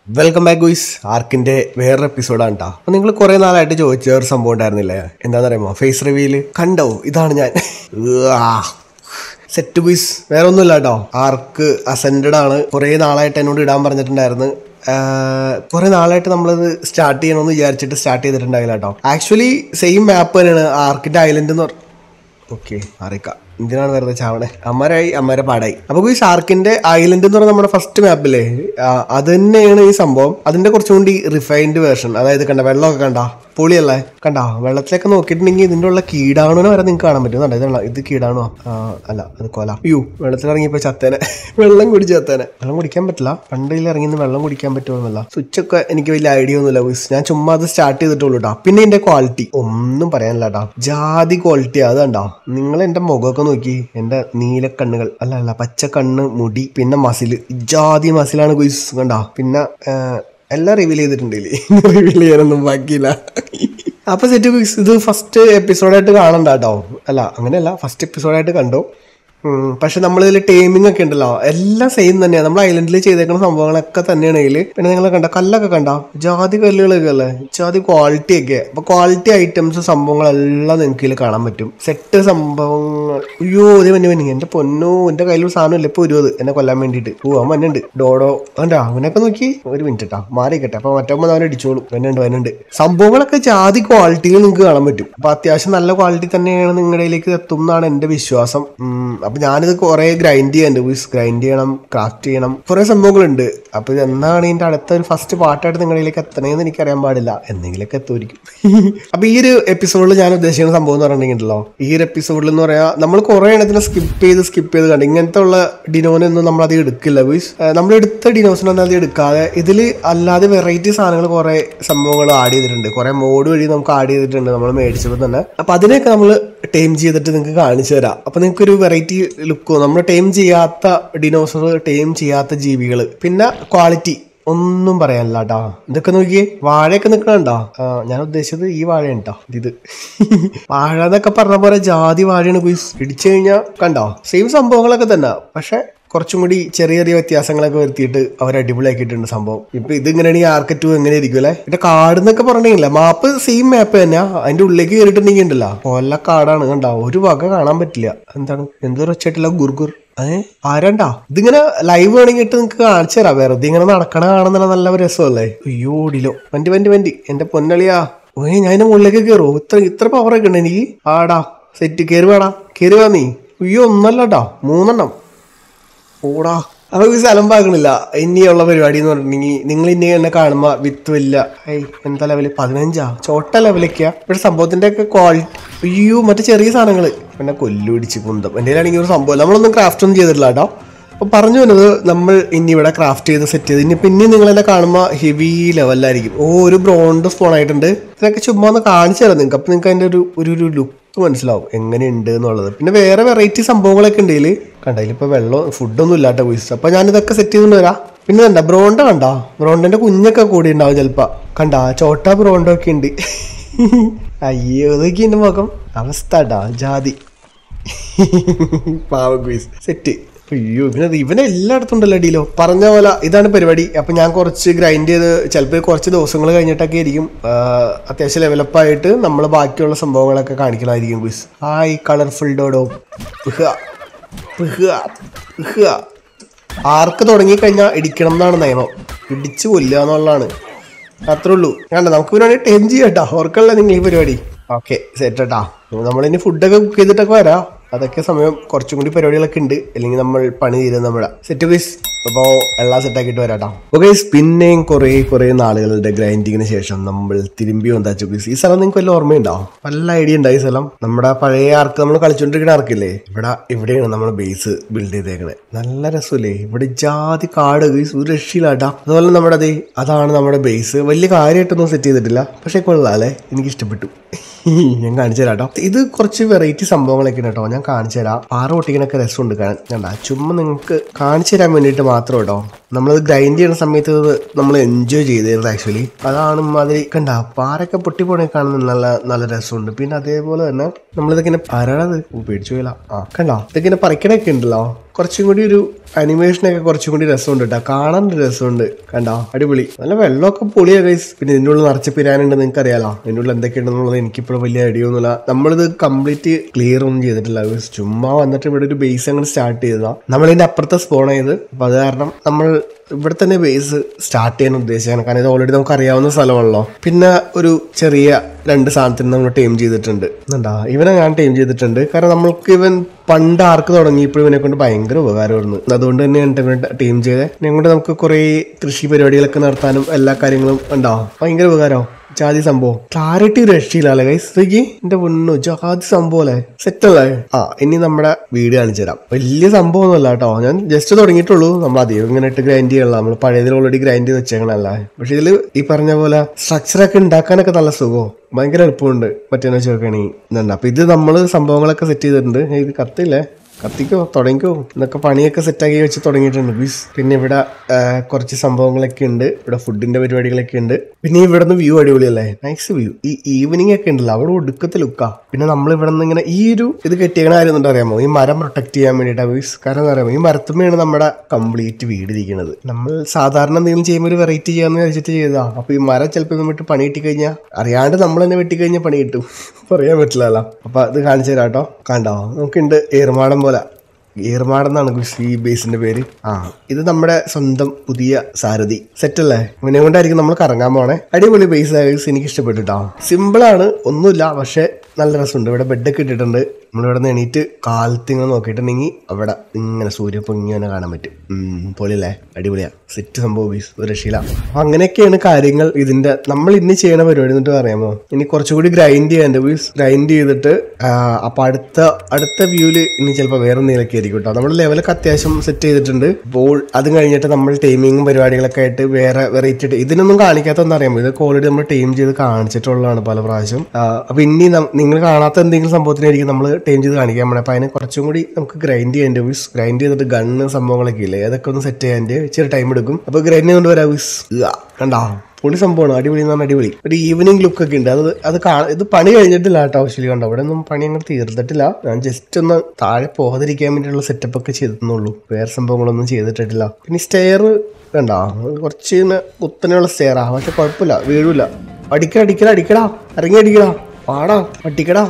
Welcome back guys ആർക്കിന്റെ വേറൊരു എപ്പിസോഡാണ് കേട്ടോ അപ്പൊ നിങ്ങൾ കുറെ നാളായിട്ട് ചോദിച്ച ഒരു സംഭവം ഉണ്ടായിരുന്നില്ലേ എന്താന്ന് പറയുമ്പോ ഫേസ് റിവ്യൂല് കണ്ടോ ഇതാണ് ഞാൻ സെറ്റ് ഗുയിസ് വേറെ ഒന്നുമില്ല കേട്ടോ ആർക്ക് അസെൻഡഡ് ആണ് കുറെ നാളായിട്ട് എന്നോട് ഇടാൻ പറഞ്ഞിട്ടുണ്ടായിരുന്നു കുറെ നാളായിട്ട് നമ്മളത് സ്റ്റാർട്ട് ചെയ്യണമെന്ന് വിചാരിച്ചിട്ട് സ്റ്റാർട്ട് ചെയ്തിട്ടുണ്ടായില്ല കേട്ടോ ആക്ച്വലി സെയിം മാപ്പ് തന്നെയാണ് ആർക്കിന്റെ ഐലൻഡ് എന്ന് പറഞ്ഞ ഓക്കെ അറിയിക്കാം എന്തിനാണ് വെറുതെ ചാവണേ അമ്മരായി അമ്മരെ പാടായി അപ്പൊ ഈ ഷാർക്കിന്റെ ഐലൻഡ് എന്ന് പറഞ്ഞ നമ്മുടെ ഫസ്റ്റ് മാപ്പില്ലേ അത് തന്നെയാണ് ഈ സംഭവം അതിന്റെ കുറച്ചും കൂടി റിഫൈൻഡ് വേർഷൻ അതായത് കണ്ട വെള്ളമൊക്കെ കണ്ട പൊളിയല്ലേ കണ്ട വെള്ളത്തിലൊക്കെ നോക്കിയിട്ടുണ്ടെങ്കിൽ ഇതിന്റെ ഉള്ള കീടാണുനെ വരെ നിങ്ങൾക്ക് കാണാൻ പറ്റും കണ്ടോ ഇതാണ് ഇത് കീടാണോ ആ, അല്ല അത് കൊല യു വെള്ളത്തിലിറങ്ങിയപ്പോ ചത്തേനെ വെള്ളം കുടിച്ച് ചത്തേനെ വെള്ളം കുടിക്കാൻ പറ്റില്ല പണ്ടിൽ ഇറങ്ങി വെള്ളം കുടിക്കാൻ പറ്റുമെന്നല്ല സ്വിച്ച് ഒക്കെ എനിക്ക് വലിയ ഐഡിയ ഒന്നുമില്ല ഗുയിസ്. ഞാൻ ചുമ്മാ അത് സ്റ്റാർട്ട് ചെയ്തിട്ടുള്ളൂ കേട്ടോ പിന്നെ ഇതിന്റെ ക്വാളിറ്റി ഒന്നും പറയാനില്ല കേട്ടോ ജാതി ക്വാളിറ്റി അത് കണ്ടോ നിങ്ങൾ എന്റെ മുഖമൊക്കെ നോക്കി എന്റെ നീല കണ്ണുകൾ അല്ല അല്ല പച്ച കണ്ണ് മുടി പിന്നെ മസില് ജാതി മസിലാണ് ഗുയിസ് കണ്ടോ പിന്നെ ആ, എല്ലാം റിവീൽ ചെയ്തിട്ടുണ്ട് റിവീൽ ചെയ്യാനൊന്നും ബാക്കിയില്ല അപ്പൊ സെറ്റ് ഗുയിസ് ഇത് ഫസ്റ്റ് എപ്പിസോഡായിട്ട് കാണണ്ട കേട്ടോ അല്ല അങ്ങനെയല്ല ഫസ്റ്റ് എപ്പിസോഡായിട്ട് കണ്ടു ഉം, പക്ഷെ നമ്മൾ ഇതിൽ ടൈമിംഗ് ഒക്കെ ഉണ്ടല്ലോ എല്ലാം സെയിം തന്നെയാണ് നമ്മൾ ഐലൻഡിൽ ചെയ്തേക്കുന്ന സംഭവങ്ങളൊക്കെ തന്നെയാണ് ഇതിൽ പിന്നെ നിങ്ങൾ കണ്ട കല്ലൊക്കെ കണ്ട ജാതി കല്ലുകളൊക്കെ അല്ലേ ജാതി ക്വാളിറ്റി ഒക്കെ അപ്പൊ ക്വാളിറ്റി ഐറ്റംസ് സംഭവങ്ങളെല്ലാം നിങ്ങൾക്ക് ഇതിൽ കാണാൻ പറ്റും സെറ്റ് സംഭവങ്ങൾ അയ്യോ ഇതേ മഞ്ഞ മഞ്ഞ എന്റെ പൊന്നോ എന്റെ കയ്യിൽ ഒരു സാധനം ഇല്ല ഇപ്പൊ ഇരുപത് എന്നെ കൊല്ലാൻ വേണ്ടിയിട്ട് ഓ അവൻ മഞ്ഞുണ്ട് ഡോഡോ കണ്ടാ അവനൊക്കെ നോക്കി ഒരു മിനിറ്റ് കേട്ടാ മാറിക്കട്ടെ അപ്പൊ മറ്റോ അവൻ അടിച്ചോളും വന്നുണ്ട് വന്നുണ്ട് സംഭവങ്ങളൊക്കെ ജാതി ക്വാളിറ്റിയിൽ നിങ്ങൾക്ക് കാണാൻ പറ്റും അപ്പൊ അത്യാവശ്യം നല്ല ക്വാളിറ്റി തന്നെയാണ് നിങ്ങളുടെ ഇതിലേക്ക് എത്തും എന്നാണ് എന്റെ വിശ്വാസം ഉം, അപ്പൊ ഞാനിത് കുറെ ഗ്രൈൻഡ് ചെയ്യാനുണ്ട് ഗ്രൈൻഡ് ചെയ്യണം ക്രാഫ്റ്റ് ചെയ്യണം കുറെ സംഭവങ്ങളുണ്ട് അപ്പൊ ഇത് എന്നാണ് ഇതിന്റെ അടുത്ത ഒരു ഫസ്റ്റ് പാർട്ടായിട്ട് നിങ്ങളിലേക്ക് എത്തണേന്ന് എനിക്കറിയാൻ പാടില്ല എന്തെങ്കിലുമൊക്കെ എത്തുമായിരിക്കും അപ്പൊ ഈ ഒരു എപ്പിസോഡിൽ ഞാൻ ഉദ്ദേശിക്കുന്ന സംഭവം എന്ന് പറഞ്ഞിട്ടുണ്ടല്ലോ ഈ ഒരു എപ്പിസോഡിൽ എന്ന് പറയാ നമ്മൾ കുറെ എണ്ണത്തിന് സ്കിപ്പ് ചെയ്ത് സ്കിപ്പ് ചെയ്ത് കണ്ട് ഇങ്ങനത്തെ ഉള്ള ഡിനോനൊന്നും നമ്മൾ അധികം എടുക്കില്ല ബീസ് നമ്മൾ എടുത്ത ഡിനോസിനൊന്നും അധികം എടുക്കാതെ ഇതിൽ അല്ലാതെ വെറൈറ്റി സാധനങ്ങൾ കുറെ സംഭവങ്ങൾ ആഡ് ചെയ്തിട്ടുണ്ട് കുറെ മോഡ് വഴി നമുക്ക് ആഡ് ചെയ്തിട്ടുണ്ട് നമ്മൾ മേടിച്ചപ്പോൾ തന്നെ അപ്പൊ അതിനെയൊക്കെ നമ്മൾ ടൈം ചെയ്തിട്ട് നിങ്ങൾക്ക് കാണിച്ചു തരാം അപ്പൊ നിങ്ങൾക്ക് ഒരു വെറൈറ്റി ലുക്കോ നമ്മൾ ടൈം ചെയ്യാത്ത ഡിനോസർ ടൈം ചെയ്യാത്ത ജീവികൾ പിന്നെ ക്വാളിറ്റി ഒന്നും പറയാനില്ല കേട്ടോ ഇതൊക്കെ നോക്കിയേ വാഴയൊക്കെ നിൽക്കണുണ്ടോ ഞാൻ ഉദ്ദേശിച്ചത് ഈ വാഴയാണ് കേട്ടോ ഇത് വാഴ എന്നൊക്കെ പറഞ്ഞ പോലെ ജാതി വാഴയാണ് കുയിസ് ഇടിച്ചു കഴിഞ്ഞാൽ കണ്ടോ സെയിം സംഭവങ്ങളൊക്കെ തന്നെ പക്ഷെ കുറച്ചും കൂടി ചെറിയ ചെറിയ വ്യത്യാസങ്ങളൊക്കെ വരുത്തിയിട്ട് അവർ അടിപൊളിയാക്കിയിട്ടുണ്ട് സംഭവം ഇപ്പൊ ഇത് ഇങ്ങനെയാണെങ്കിൽ ആർക്കറ്റ് ടു എങ്ങനെ ഇരിക്കും അല്ലെ പിന്നെ കാട് എന്നൊക്കെ പറഞ്ഞില്ല മാപ്പ് സെയിം മാപ്പ് തന്നെയാ അതിന്റെ ഉള്ളിലേക്ക് കയറിയിട്ടുണ്ടെങ്കിൽ ഉണ്ടല്ലോ കൊല്ല കാടാണ് കണ്ടോ ഒരു വക കാണാൻ പറ്റില്ല എന്താണ് എന്തൊരു വെച്ചിട്ടില്ല ഗുർഗുർ ഏ ആരണ്ടാ ഇതിങ്ങനെ ലൈവ് വേണമെങ്കിൽ ഇട്ട് നിങ്ങൾക്ക് കാണിച്ചു തരാം വെറുതെ ഇങ്ങനെ നടക്കണ കാണുന്ന നല്ല രസമല്ലേ അയ്യോ ഡിലോ വണ്ടി വണ്ടി വണ്ടി എന്റെ പൊന്നളിയാ ഓ ഞാൻ അതിന്റെ മുകളിലേക്ക് കയറോ ഇത്ര ഇത്ര പവറൊക്കെ ഉണ്ട് എനിക്ക് ആടാ സെറ്റ് കയറി വേടാ കയറി വാ നീ അയ്യോ ഒന്നല്ലട്ടാ മൂന്നെണ്ണം ഓടാ അപ്പൊ ഈ സ്ഥലം പാകണില്ല ഇനിയുള്ള പരിപാടി എന്ന് പറഞ്ഞിട്ടുണ്ടെങ്കിൽ നിങ്ങൾ ഇനി എന്നെ കാണുമ്പോ വിത്ത് വല്ല ഐ എന്താ ലെവല് പതിനഞ്ചാ ചോട്ട ലെവലൊക്കെയാ പക്ഷെ സംഭവത്തിന്റെ ഒക്കെ ക്വാളിറ്റി അയ്യോ മറ്റേ ചെറിയ സാധനങ്ങള് പിന്നെ കൊല്ലു പിടിച്ച് കുന്തം എൻ്റെ ആണെങ്കിൽ ഒരു സംഭവം നമ്മളൊന്നും ക്രാഫ്റ്റ് ഒന്നും ചെയ്തിട്ടില്ല കേട്ടോ അപ്പൊ പറഞ്ഞു വന്നത് നമ്മൾ ഇനി ഇവിടെ ക്രാഫ്റ്റ് ചെയ്ത് സെറ്റ് ചെയ്ത് ഇനി പിന്നെ നിങ്ങൾ എന്നെ കാണുമ്പോൾ ഹെവി ലെവലിലായിരിക്കും ഓ ഒരു ബ്രോണ്ട് സ്പോൺ ആയിട്ടുണ്ട് ഇതൊക്കെ ചുമ്മാ ഒന്ന് കാണിച്ചു തരാം നിങ്ങൾക്ക് അപ്പൊ നിങ്ങൾക്ക് അതിന്റെ ഒരു ഒരു ഒരു ലുക്ക് മനസ്സിലാവും എങ്ങനെയുണ്ട് എന്നുള്ളത് പിന്നെ വേറെ വെറൈറ്റി സംഭവങ്ങളൊക്കെ ഉണ്ട് ഇതിൽ കണ്ടതിൽ ഇപ്പൊ വെള്ളം ഫുഡൊന്നും ഇല്ലാത്ത പോയിസ് അപ്പൊ ഞാൻ ഇതൊക്കെ സെറ്റ് ചെയ്തുകൊണ്ട് വരാം പിന്നെ കണ്ട ബ്രോണ്ട കണ്ട ബ്രോണ്ടന്റെ കുഞ്ഞൊക്കെ കൂടി ഉണ്ടാവും ചിലപ്പോ കണ്ട ചോട്ട ബ്രോണ്ടോ ഒക്കെ ഉണ്ട് അയ്യോ ഇതൊക്കെ എന്റെ മുഖം അവസ്ഥ ട്ടാ ജാതി പാവ ക്വീസ് സെറ്റ് അയ്യോ ഇവനെ ഇവനെ എല്ലായിടത്തും ഉണ്ടല്ലോ ഡീലോ പറഞ്ഞ പോലെ ഇതാണ് പരിപാടി അപ്പൊ ഞാൻ കുറച്ച് ഗ്രൈൻഡ് ചെയ്ത് ചിലപ്പോൾ കുറച്ച് ദിവസങ്ങൾ കഴിഞ്ഞിട്ടൊക്കെ ആയിരിക്കും ആ, അത്യാവശ്യം ഡെവലപ്പ് ആയിട്ട് നമ്മൾ ബാക്കിയുള്ള സംഭവങ്ങളൊക്കെ കാണിക്കണമായിരിക്കും ക്വീസ് ഹായ് കളർഫുൾ ഡോഡോ പിഹുക, പിഹുക, പിഹുക. ആർക്ക് തുടങ്ങിക്കഴിഞ്ഞാൽ ഇടിക്കണം എന്നാണ് നിയമം ഇടിച്ചു കൊല്ലുക എന്നുള്ളതാണ് അത്രേ ഉള്ളൂ വേണ്ട നമുക്ക് പരിപാടി ടൈം ചെയ്യട്ടോ ഓർക്കല്ലേ നിങ്ങൾ ഈ പരിപാടി ഓക്കെ സെറ്റ് കേട്ടാ നമ്മളിനി ഫുഡൊക്കെ കുക്ക് ചെയ്തിട്ടൊക്കെ വരാം അതൊക്കെ സമയം കുറച്ചും കൂടി പരിപാടികളൊക്കെ ഉണ്ട് അല്ലെങ്കിൽ നമ്മൾ പണി തീരുന്ന നമ്മുടെ സെറ്റ് പീസ് അപ്പോൾ എല്ലാം സെറ്റ് ആക്കിയിട്ട് വരാട്ടോ ഓക്കെ പിന്നെയും കുറേ കുറേ നാളുകളുടെ ഗ്രൈൻഡിങ്ങിന് ശേഷം നമ്മൾ തിരുമ്പി വന്നാച്ചു പീസ് ഈ സ്ഥലം നിങ്ങൾക്ക് വല്ല ഓർമ്മയുണ്ടോ നല്ല ഐഡിയ ഉണ്ടായി സ്ഥലം നമ്മുടെ പഴയ ആർക്ക് നമ്മൾ കളിച്ചോണ്ടിരിക്കുന്ന ആർക്കില്ലേ ഇവിടെ ഇവിടെയാണ് നമ്മൾ ബേസ് ബിൽഡ് ചെയ്തേക്കണേ നല്ല രസമല്ലേ ഇവിടെ ജാതി കാട് guys, ഒരു രക്ഷയിലാട്ടാ അതുപോലെ നമ്മുടെ അതേ അതാണ് നമ്മുടെ ബേസ് വലിയ കാര്യമായിട്ടൊന്നും സെറ്റ് ചെയ്തിട്ടില്ല പക്ഷെ കൊള്ളാം അല്ലേ എനിക്ക് ഇഷ്ടപ്പെട്ടു ഞാൻ കാണിച്ചു തരാം കേട്ടോ ഇത് കുറച്ച് വെറൈറ്റി സംഭവങ്ങളൊക്കെ ഉണ്ട് കേട്ടോ ഞാൻ കാണിച്ചു തരാം പാറ പൊട്ടിക്കണൊക്കെ രസമുണ്ട് കാണാൻ കണ്ടാ ചുമ്മാ നിങ്ങൾക്ക് കാണിച്ചു തരാൻ വേണ്ടിയിട്ട് മാത്രം കേട്ടോ നമ്മളത് ഗ്രൈൻഡ് ചെയ്യുന്ന സമയത്ത് ഇത് നമ്മൾ എൻജോയ് ചെയ്തിരുന്നത് ആക്ച്വലി അതാണ് മാതിരി കണ്ട പാറയൊക്കെ പൊട്ടി പോണേ കാണുന്ന നല്ല നല്ല രസമുണ്ട് പിന്നെ അതേപോലെ തന്നെ നമ്മളിതൊക്കെ ഇങ്ങനെ ആരാണത് ഓ, പേടിച്ചു പോയില്ല ആ കണ്ടോ ഇതൊക്കെ ഇങ്ങനെ പറിക്കണൊക്കെ ഉണ്ടല്ലോ കുറച്ചും കൂടി ഒരു അനിമേഷനൊക്കെ കുറച്ചും കൂടി രസമുണ്ട് കേട്ടോ കാണാൻ ഒരു രസമുണ്ട് കണ്ടോ അടിപൊളി നല്ല വെള്ളമൊക്കെ പൊളിയാ ഗൈസ് പിന്നെ ഇതിൻ്റെ ഉള്ളിൽ നിറച്ച് പിരാനുണ്ട് നിങ്ങൾക്ക് അറിയാലോ ഇതിൻ്റെ ഉള്ളിൽ എന്തൊക്കെയുണ്ടെന്നുള്ളത് എനിക്കിപ്പോഴും വലിയ ഐഡിയ ഒന്നുമില്ല നമ്മളിത് കംപ്ലീറ്റ് ക്ലിയർ ഒന്നും ചെയ്തിട്ടില്ല guys. ചുമ്മാ വന്നിട്ട് ഇവിടെ ഒരു ബേസ് അങ്ങനെ സ്റ്റാർട്ട് ചെയ്തതാ നമ്മളിതിന്റെ അപ്പുറത്തെ സ്പോൺ ചെയ്ത് അപ്പൊ അത് കാരണം നമ്മൾ ഇവിടെ തന്നെ ബേസ് സ്റ്റാർട്ട് ചെയ്യാൻ ഉദ്ദേശിച്ചാണ് കാരണം ഇത് ഓൾറെഡി നമുക്ക് അറിയാവുന്ന സ്ഥലമാണല്ലോ പിന്നെ ഒരു ചെറിയ രണ്ട് സാധനത്തിന് നമ്മൾ ടൈം ചെയ്തിട്ടുണ്ട് എന്താ ഇവനെ ഞാൻ ടൈം ചെയ്തിട്ടുണ്ട് കാരണം നമ്മൾക്ക് ഇവൻ പണ്ട് ആർക്ക് തുടങ്ങിയപ്പോഴും ഇവനെ കൊണ്ട് ഭയങ്കര ഉപകാരമായിരുന്നു അതുകൊണ്ട് തന്നെ ഞാൻ ഇവനെ ടീം ചെയ്തത് ഇവനെ കൊണ്ട് നമുക്ക് കുറേ കൃഷി പരിപാടികളൊക്കെ നടത്താനും എല്ലാ കാര്യങ്ങളും ഉണ്ടാവും ഭയങ്കര ഉപകാരമാവും ജാതി സംഭവം ക്ലാരിറ്റി രക്ഷയില്ലല്ലേ ഗൈസ് സ്വിഗ്ഗി എന്റെ പൊന്നു ജാതി സംഭവം അല്ലേ സെറ്റ് അല്ലേ ആ ഇനി നമ്മുടെ വീട് കാണിച്ചു തരാം വലിയ സംഭവമൊന്നുമല്ല കേട്ടോ ഞാൻ ജസ്റ്റ് തുടങ്ങിയിട്ടുള്ളൂ നമ്മൾ അധികം ഇങ്ങനെ ഇട്ട് ഗ്രൈൻഡ് ചെയ്യണം നമ്മൾ പഴയതിൽ ഓൾറെഡി ഗ്രൈൻഡ് ചെയ്ത് വെച്ചേക്കണല്ലേ പക്ഷെ ഇതിൽ ഈ പറഞ്ഞ പോലെ സ്ട്രക്ചറൊക്കെ ഉണ്ടാക്കാനൊക്കെ നല്ല സുഖമോ ഭയങ്കര എളുപ്പമുണ്ട് മറ്റേന്ന് വെച്ച് നോക്കുകയാണെങ്കിൽ അപ്പൊ ഇത് നമ്മൾ സംഭവങ്ങളൊക്കെ സെറ്റ് ചെയ്തിട്ടുണ്ട് ഏയ് ഇത് കത്തില്ലേ കത്തിക്കോ തുടങ്ങിക്കോ എന്നൊക്കെ പണിയൊക്കെ സെറ്റാക്കി വെച്ച് തുടങ്ങിയിട്ടുണ്ട് ബീസ് പിന്നെ ഇവിടെ ആ, കുറച്ച് സംഭവങ്ങളൊക്കെ ഉണ്ട് ഇവിടെ ഫുഡിന്റെ പരിപാടികളൊക്കെ ഉണ്ട് പിന്നെ ഇവിടെ നിന്ന് വ്യൂ അടിപൊളിയല്ലേ നൈസ് വ്യൂ ഈ ഈവനിങ് ഒക്കെ ഉണ്ടല്ലോ അവിടെ ഒടുക്കത്തെ ലുക്കാ പിന്നെ നമ്മൾ ഇവിടെ നിന്ന് ഇങ്ങനെ ഈ ഒരു ഇത് കെട്ടിയണ കാര്യം എന്താ അറിയാമോ ഈ മരം പ്രൊട്ടക്ട് ചെയ്യാൻ വേണ്ടിയിട്ടാണ് ബീസ് കാരണം എന്താ അറിയാമോ ഈ മരത്തുമ്മയാണ് നമ്മുടെ കംപ്ലീറ്റ് വീട് ഇരിക്കുന്നത് നമ്മൾ സാധാരണ എന്തെങ്കിലും ചെയ്യുമ്പോൾ ഒരു വെറൈറ്റി ചെയ്യാന്ന് വെച്ചിട്ട് ചെയ്തതാ അപ്പൊ ഈ മരം ചിലപ്പോൾ നമ്മിട്ട് പണി കിട്ടി കഴിഞ്ഞാൽ അറിയാണ്ട് നമ്മൾ തന്നെ വെട്ടിക്കഴിഞ്ഞാൽ പണി കിട്ടും പറയാൻ പറ്റില്ലല്ലോ അപ്പൊ അത് കാണിച്ചു തരാം കേട്ടോ കണ്ടോ നമുക്കുണ്ട് ഏർമാടം പോലെ ഏർമാടം എന്നാണ് ഗുസ് ഈ ബേസിന്റെ പേര് ആ ഇത് നമ്മുടെ സ്വന്തം പുതിയ സാരഥി സെറ്റ് അല്ലേ ഇവനെ കൊണ്ടായിരിക്കും നമ്മൾ കറങ്ങാൻ പോണേ അടിപൊളി ബേസ് ഗൈസ് എനിക്ക് ഇഷ്ടപ്പെട്ടിട്ടോ സിമ്പിൾ ആണ് ഒന്നുമില്ല പക്ഷെ നല്ല രസമുണ്ട് ഇവിടെ ബെഡൊക്കെ ഇട്ടിട്ടുണ്ട് നമ്മളിവിടെ നിന്ന് എണീറ്റ് കാലത്ത് ഇങ്ങനെ നോക്കിയിട്ടുണ്ടെങ്കിൽ അവിടെ ഇങ്ങനെ സൂര്യ പൊങ്ങിങ്ങനെ കാണാൻ പറ്റും ഉം, പൊളിയല്ലേ അടിപൊളിയാ സെറ്റ് സംഭവം ബീസ് ഒരു രക്ഷയില്ല അപ്പൊ അങ്ങനെയൊക്കെയാണ് കാര്യങ്ങൾ ഇതിന്റെ നമ്മൾ ഇന്ന് ചെയ്യണ പരിപാടി എന്നിട്ട് പറയാമോ ഇനി കുറച്ചുകൂടി ഗ്രൈൻഡ് ചെയ്യാൻ ബീസ് ഗ്രൈൻഡ് ചെയ്തിട്ട് ആ, അപ്പൊ അടുത്ത അടുത്ത വ്യൂല് ഇനി ചിലപ്പോൾ വേറെ എന്തെങ്കിലുമൊക്കെ ആയിരിക്കും കേട്ടോ നമ്മുടെ ലെവലൊക്കെ അത്യാവശ്യം സെറ്റ് ചെയ്തിട്ടുണ്ട് അപ്പോൾ അത് കഴിഞ്ഞിട്ട് നമ്മൾ ടൈമിങ്ങും പരിപാടികളൊക്കെ ആയിട്ട് വേറെ വെറൈറ്റി ഇതിനൊന്നും കാണിക്കാത്ത എന്താ അറിയാമോ ഇതൊക്കെ ഓൾറെഡി നമ്മൾ ടൈം ചെയ്ത് കാണിച്ചിട്ടുള്ളതാണ് പല പ്രാവശ്യം ആ, അപ്പൊ ഇനി നം- നിങ്ങൾ കാണാത്ത എന്തെങ്കിലും സംഭവത്തിനായിരിക്കും നമ്മൾ ടൈം ചെയ്ത് കാണിക്കാൻ പോണേ അപ്പൊ അതിനെ കുറച്ചും കൂടി നമുക്ക് ഗ്രൈൻഡ് ചെയ്യേണ്ട വിസ് ഗ്രൈൻഡ് ചെയ്തിട്ട് ഗണ്ണ് സംഭവങ്ങളൊക്കെ ഇല്ലേ അതൊക്കെ ഒന്ന് സെറ്റ് ചെയ്യാൻ ഇച്ചിരി ടൈം എടുക്കും അപ്പൊ ഗ്രൈൻഡ് ചെയ്തുകൊണ്ട് വരാം വിസ് കണ്ടാ പൊളി സംഭവമാണ് അടിപൊളി എന്ന് പറഞ്ഞാൽ അടിപൊളി ഒരു ഈവനിങ് ലുക്ക് ഒക്കെ ഉണ്ട് അത് അത് കാണാൻ ഇത് പണി കഴിഞ്ഞിട്ടില്ല കേട്ടോ ആവശ്യം കണ്ടോ അവിടെ ഒന്നും പണി അങ്ങനെ തീർത്തിട്ടില്ല ഞാൻ ജസ്റ്റ് ഒന്ന് താഴെ പോകാതിരിക്കാൻ വേണ്ടിയിട്ടുള്ള സെറ്റപ്പ് ഒക്കെ ചെയ്തിട്ടുള്ളൂ വേറെ സംഭവങ്ങളൊന്നും ചെയ്തിട്ടില്ല പിന്നെ സ്റ്റെയർ കണ്ടോ കുറച്ച് ഇങ്ങനെ കുത്തനെയുള്ള സ്റ്റെയറാ പക്ഷെ കുഴപ്പമില്ല വീഴൂല അടിക്കട അടിക്കട അടിക്കടാ ഇറങ്ങി അടിക്കടാ പാടാ അടിക്കടാ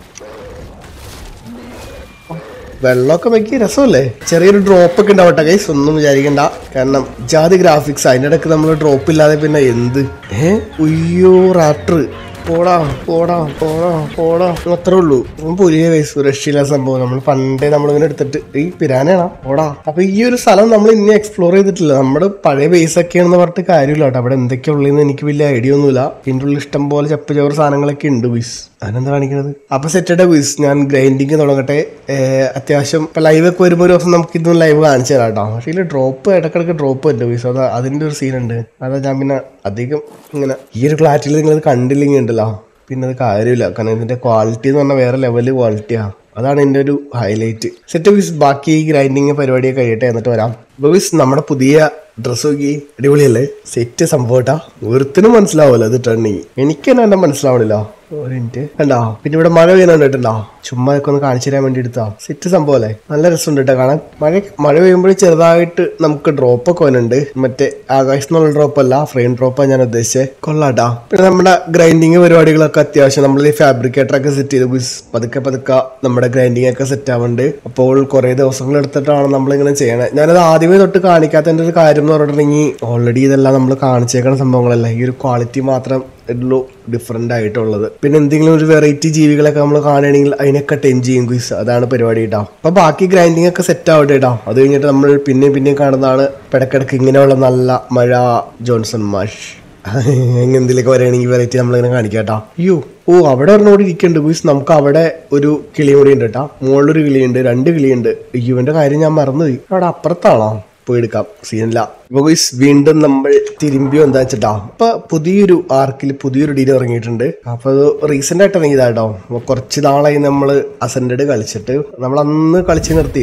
വെള്ളമൊക്കെ നോക്കി രസമല്ലേ ചെറിയൊരു ഡ്രോപ്പ് ഒക്കെ ഉണ്ടാവട്ടെ ഗൈസ് ഒന്നും വിചാരിക്കണ്ട കാരണം ജാതി ഗ്രാഫിക്സ് അതിൻ്റെ ഇടയ്ക്ക് നമ്മൾ ഡ്രോപ്പ് ഇല്ലാതെ പിന്നെ എന്ത് ഏ ഉയ്യോ റാപ്റ്റർ പോടാ പോടാ പോടാ പോടാ അത്രേ ഉള്ളൂ പുലിയ വയസ്സ് രക്ഷയില്ല സംഭവം നമ്മൾ പണ്ടേ നമ്മളിങ്ങനെ എടുത്തിട്ട് ഈ പിരാനാണോ പോടാ അപ്പൊ ഈ ഒരു സ്ഥലം നമ്മൾ ഇനി എക്സ്പ്ലോർ ചെയ്തിട്ടില്ല നമ്മുടെ പഴയ ബേസ് ഒക്കെയാണെന്ന് പറഞ്ഞിട്ട് കാര്യമില്ല കേട്ടോ അവിടെ എന്തൊക്കെയാ ഉള്ളതെന്ന് എനിക്ക് വലിയ ഐഡിയ ഒന്നുമില്ല ഇതിൻ്റെ ഉള്ളിൽ ഇഷ്ടം പോലെ ചപ്പ് ചോറ് സാധനങ്ങളൊക്കെ ഉണ്ട് ബീസ് അതിനെന്താ കാണിക്കുന്നത് അപ്പൊ സെറ്റഡ് ബീസ് ഞാൻ ഗ്രൈൻഡിങ് തുടങ്ങട്ടെ ഏർ അത്യാവശ്യം ഇപ്പൊ ലൈവ് ഒക്കെ വരുമ്പോൾ ഒരു ദിവസം നമുക്ക് ഇതൊന്നും ലൈവ് കാണിച്ചു തരാം കേട്ടോ പക്ഷേ ഇതിൽ ഡ്രോപ്പ് ഇടക്കിടക്ക് ഡ്രോപ്പ് ഉണ്ട് ബീസ് അത് അതിന്റെ ഒരു സീൻ ഉണ്ട് അതാ ഞാൻ പിന്നെ അധികം ഇങ്ങനെ ഈ ഒരു ക്ലാരിറ്റിയിൽ നിങ്ങൾ ഇത് ഉണ്ടല്ലോ പിന്നെ അത് കാര്യമില്ല കാരണം ഇതിന്റെ ക്വാളിറ്റി എന്ന് പറഞ്ഞാൽ വേറെ ലെവല് ക്വാളിറ്റിയാ അതാണ് എൻ്റെ ഒരു ഹൈലൈറ്റ് സെറ്റ് ബീസ് ബാക്കി ഗ്രൈൻഡിങ് പരിപാടിയൊക്കെ കഴിയട്ടെ എന്നിട്ട് വരാം ബീസ് നമ്മുടെ പുതിയ ഡ്രസ് നോക്കി അടിപൊളിയല്ലേ സെറ്റ് സംഭവട്ടാ ഒരുത്തിനും മനസ്സിലാവുമല്ലോ ഇത് ട്രെൻഡിങ് എനിക്ക് തന്നെ എന്നെ മനസ്സിലാവണില്ല ഒരു മിനിറ്റ് കണ്ടോ പിന്നെ ഇവിടെ മഴ പെയ്യുന്നുണ്ട് കേട്ടോ ചുമ്മാ ഒക്കെ ഒന്ന് കാണിച്ചു തരാൻ വേണ്ടി എടുത്താ സെറ്റ് സംഭവല്ലേ നല്ല രസമുണ്ട് കേട്ടോ കാണാൻ മഴ മഴ പെയ്യുമ്പോൾ ചെറുതായിട്ട് നമുക്ക് ഡ്രോപ്പ് ഒക്കെ വരുന്നുണ്ട് മറ്റേ ആകാശത്ത് നിന്നുള്ള ഡ്രോപ്പ് അല്ല ഫ്രെയിം ഡ്രോപ്പാണ് ഞാൻ ഉദ്ദേശിച്ചത് കൊള്ളാട്ടാ പിന്നെ നമ്മുടെ ഗ്രൈൻഡിങ് പരിപാടികളൊക്കെ അത്യാവശ്യം നമ്മൾ ഈ ഫാബ്രിക്കേറ്റർ ഒക്കെ സെറ്റ് ചെയ്ത് ബിസ് പതുക്കെ പതുക്കെ നമ്മുടെ ഗ്രൈൻഡിങ് ഒക്കെ സെറ്റ് ആവുന്നുണ്ട് അപ്പോൾ കുറേ ദിവസങ്ങൾ എടുത്തിട്ടാണ് നമ്മളിങ്ങനെ ചെയ്യണത് ഞാനത് ആദ്യമേ തൊട്ട് കാണിക്കാത്തതിൻ്റെ ഒരു കാര്യം എന്ന് പറഞ്ഞിട്ടുണ്ടെങ്കിൽ ഓൾറെഡി ഇതെല്ലാം നമ്മൾ കാണിച്ചേക്കുന്ന സംഭവങ്ങളല്ല ഈ ഒരു ക്വാളിറ്റി മാത്രം ഉള്ളൂ ഡിഫറെൻ്റ് ആയിട്ടുള്ളത് പിന്നെ എന്തെങ്കിലും ഒരു വെറൈറ്റി ജീവികളൊക്കെ നമ്മൾ കാണുകയാണെങ്കിൽ അതിനൊക്കെ ടെൻ ചെയ്യും ക്വിസ് അതാണ് പരിപാടി കേട്ടോ അപ്പൊ ബാക്കി ഗ്രൈൻഡിങ് ഒക്കെ സെറ്റ് ആവട്ടെ കേട്ടോ അത് കഴിഞ്ഞിട്ട് നമ്മൾ പിന്നെയും പിന്നെയും കാണുന്നതാണ് പിടക്കിടക്ക് ഇങ്ങനെയുള്ള നല്ല മഴ ജോൺസൺ മാഷ് എങ്ങനെന്തിലൊക്കെ വരികയാണെങ്കിൽ വെറൈറ്റി നമ്മളിങ്ങനെ കാണിക്കാം കേട്ടോ അയ്യോ ഓ അവിടെ ഒരെണ്ണോട് ഇരിക്കുന്നുണ്ട് ബീസ് നമുക്ക് അവിടെ ഒരു കിളി കൂടി ഉണ്ട് കേട്ടോ മുകളിലൊരു കിളിയുണ്ട് രണ്ട് കിളിയുണ്ട് അയ്യോ ഇവന്റെ കാര്യം ഞാൻ മറന്നുപോയി അവിടെ അപ്പുറത്താണോ പോയി എടുക്കാം സീനില്ല ഇപ്പൊ ഗുയ്സ് വീണ്ടും നമ്മൾ തിരുമ്പി എന്താ വെച്ചിട്ടാ അപ്പൊ പുതിയൊരു ആർക്കിൽ പുതിയൊരു ഡീൽ ഇറങ്ങിയിട്ടുണ്ട് അപ്പൊ അത് റീസെന്റ് ആയിട്ട് ഇറങ്ങിയതാട്ടോ അപ്പൊ കുറച്ച് നാളായി നമ്മൾ അസെൻഡഡ് കളിച്ചിട്ട് നമ്മൾ അന്ന് കളിച്ച് നിർത്തിയില്ലേ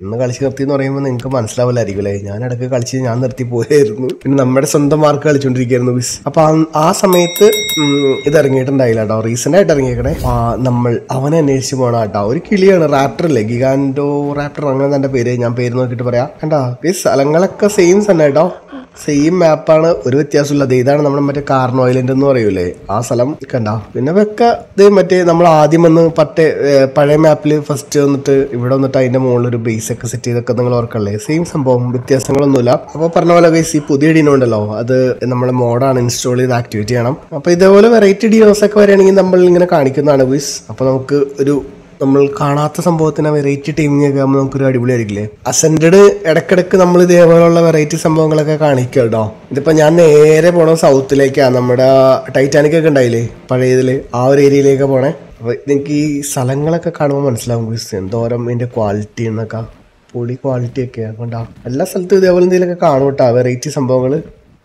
ഇന്ന് കളിച്ച് നിർത്തി എന്ന് പറയുമ്പോൾ നിങ്ങൾക്ക് മനസ്സിലാവില്ലായിരിക്കും അല്ലേ ഞാൻ ഇടയ്ക്ക് കളിച്ച് ഞാൻ നിർത്തി പോയായിരുന്നു പിന്നെ നമ്മുടെ സ്വന്തം മാർക്ക് കളിച്ചുകൊണ്ടിരിക്കുകയായിരുന്നു ബിസ് അപ്പൊ ആ- ആ സമയത്ത് ഉം, ഇത് ഇറങ്ങിയിട്ടുണ്ടായില്ല കേട്ടോ റീസെന്റ് ആയിട്ട് ഇറങ്ങിയേക്കണേ ആ, നമ്മൾ അവനെ അന്വേഷിച്ച് പോണ കേട്ടോ ഒരു കിളിയാണ് റാപ്റ്റർ അല്ലേ ഗിഗാൻഡോ റാപ്റ്റർ അങ്ങനെ തന്നെ പേര് ഞാൻ പേര് നോക്കിയിട്ട് പറയാം കണ്ടാ ഈ സ്ഥലങ്ങളൊക്കെ സെയിം തന്നെ കേട്ടോ സെയിം മാപ്പാണ് ഒരു വ്യത്യാസമുള്ളത് ഇതാണ് നമ്മുടെ മറ്റേ കാർണോ ഐലൻഡ് എന്ന് പറയൂലേ ആ സ്ഥലം കണ്ട പിന്നെ വെക്ക ഇത് മറ്റേ നമ്മൾ ആദ്യം വന്ന് പറ്റേ ഏർ പഴയ മാപ്പിൽ ഫസ്റ്റ് വന്നിട്ട് ഇവിടെ വന്നിട്ട് അതിന്റെ മുകളിൽ ഒരു ബേസ് ഒക്കെ സെറ്റ് ചെയ്തൊക്കെ നിങ്ങൾ ഓർക്കല്ലേ സെയിം സംഭവം വ്യത്യാസങ്ങളൊന്നുമില്ല അപ്പോൾ പറഞ്ഞ പോലെ ഗൈസ് ഈ പുതിയ ഡിനോ ഉണ്ടല്ലോ അത് നമ്മളെ മോഡാണ് ഇൻസ്റ്റാൾ ചെയ്ത് ആക്ടിവേറ്റ് ചെയ്യണം അപ്പോൾ ഇതേപോലെ വെറൈറ്റി ഡിനോസ് ഒക്കെ വരികയാണെങ്കിൽ നമ്മൾ ഇങ്ങനെ കാണിക്കുന്നതാണ് ഗൈസ് അപ്പോൾ നമുക്ക് ഒരു നമ്മൾ കാണാത്ത സംഭവത്തിന് വെറൈറ്റി ടീമിംഗ് ഒക്കെ ആകുമ്പോൾ നമുക്കൊരു അടിപൊളിയായിരിക്കില്ലേ അസെൻഡഡ് ഇടക്കിടക്ക് നമ്മൾ ഇതേപോലുള്ള വെറൈറ്റി സംഭവങ്ങളൊക്കെ കാണിക്കുക കേട്ടോ ഇതിപ്പോ ഞാൻ നേരെ പോണ സൗത്തിലേക്കാണ് നമ്മുടെ ടൈറ്റാനിക് ഒക്കെ ഉണ്ടായില്ലേ പഴയതില് ആ ഒരു ഏരിയയിലേക്ക് പോണേ അപ്പൊ എനിക്ക് ഈ സ്ഥലങ്ങളൊക്കെ കാണുമ്പോൾ മനസ്സിലാവും guys, എന്തോരം ഇതിന്റെ ക്വാളിറ്റി എന്നൊക്കെ പൊടി ക്വാളിറ്റി ഒക്കെ കൊണ്ടാ എല്ലാ സ്ഥലത്തും ഇതേപോലെ എന്തെങ്കിലുമൊക്കെ കാണും കേട്ടോ വെറൈറ്റി സംഭവങ്ങൾ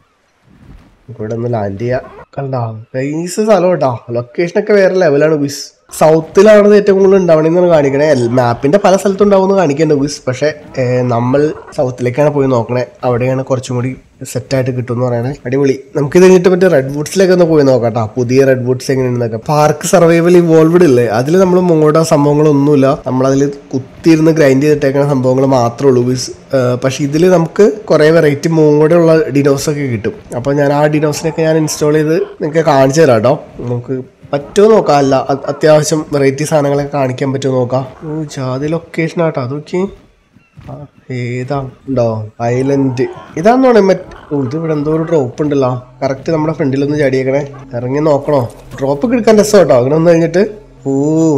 ഇവിടെ ഒന്ന് ലാൻഡ് ചെയ്യാം കണ്ടാ നൈസ് സ്ഥലം കേട്ടോ ലൊക്കേഷൻ ഒക്കെ വേറെ ലെവലാണ് ബിസ് സൗത്തിലാണ് ഏറ്റവും കൂടുതൽ ഉണ്ടാവണമെന്നാണ് കാണിക്കണേ മാപ്പിന്റെ പല സ്ഥലത്തും ഉണ്ടാവുമെന്ന് കാണിക്കുന്നുണ്ട് ബിസ് പക്ഷെ ഏർ, നമ്മൾ സൗത്തിലേക്കാണ് പോയി നോക്കണേ അവിടെയാണ് കുറച്ചും കൂടി സെറ്റായിട്ട് കിട്ടും എന്ന് പറയണേ അടിപൊളി നമുക്ക് ഇത് കഴിഞ്ഞിട്ട് മറ്റേ റെഡ് വുഡ്സിലേക്ക് ഒന്ന് പോയി നോക്കാം ട്ടോ. പുതിയ റെഡ് വുഡ്സ് എങ്ങനെയാണെന്നൊക്കെ പാർക്ക് സർവൈവൽ ഇവോൾവ്ഡ് ഇല്ലേ അതിൽ നമ്മൾ മുങ്ങോട്ട സംഭവങ്ങളൊന്നുമില്ല നമ്മളതിൽ കുത്തിയിരുന്ന് ഗ്രൈൻഡ് ചെയ്തിട്ടേക്കുന്ന സംഭവങ്ങൾ മാത്രമേ ഉള്ളൂ ബിസ് പക്ഷെ ഇതിൽ നമുക്ക് കുറേ വെറൈറ്റി മൂങ്ങോടെ ഉള്ള ഡിനോസ് ഒക്കെ കിട്ടും അപ്പോൾ ഞാൻ ആ ഡിനോസിനൊക്കെ ഞാൻ ഇൻസ്റ്റാൾ ചെയ്ത് നിങ്ങൾക്ക് കാണിച്ചു തരാം കേട്ടോ നമുക്ക് പറ്റുമോ നോക്കാം അല്ല അത് അത്യാവശ്യം വെറൈറ്റി സാധനങ്ങളൊക്കെ കാണിക്കാൻ പറ്റുമോ നോക്കാം ഓ ജാതി ലൊക്കേഷൻ ആട്ടോ അതൊക്കെ ആ, ഏതാ ഉണ്ടോ ഐലൻഡ് ഇതാന്നോണേ മറ്റ് ഓ ഇത് ഇവിടെ എന്തോ ഒരു ഡ്രോപ്പ് ഉണ്ടല്ലോ കറക്റ്റ് നമ്മുടെ ഫ്രണ്ടിലൊന്ന് ചാടിയേക്കണേ ഇറങ്ങി നോക്കണോ ഡ്രോപ്പ് എടുക്കാൻ രസം കേട്ടോ അങ്ങനെ ഒന്ന് കഴിഞ്ഞിട്ട് ഓ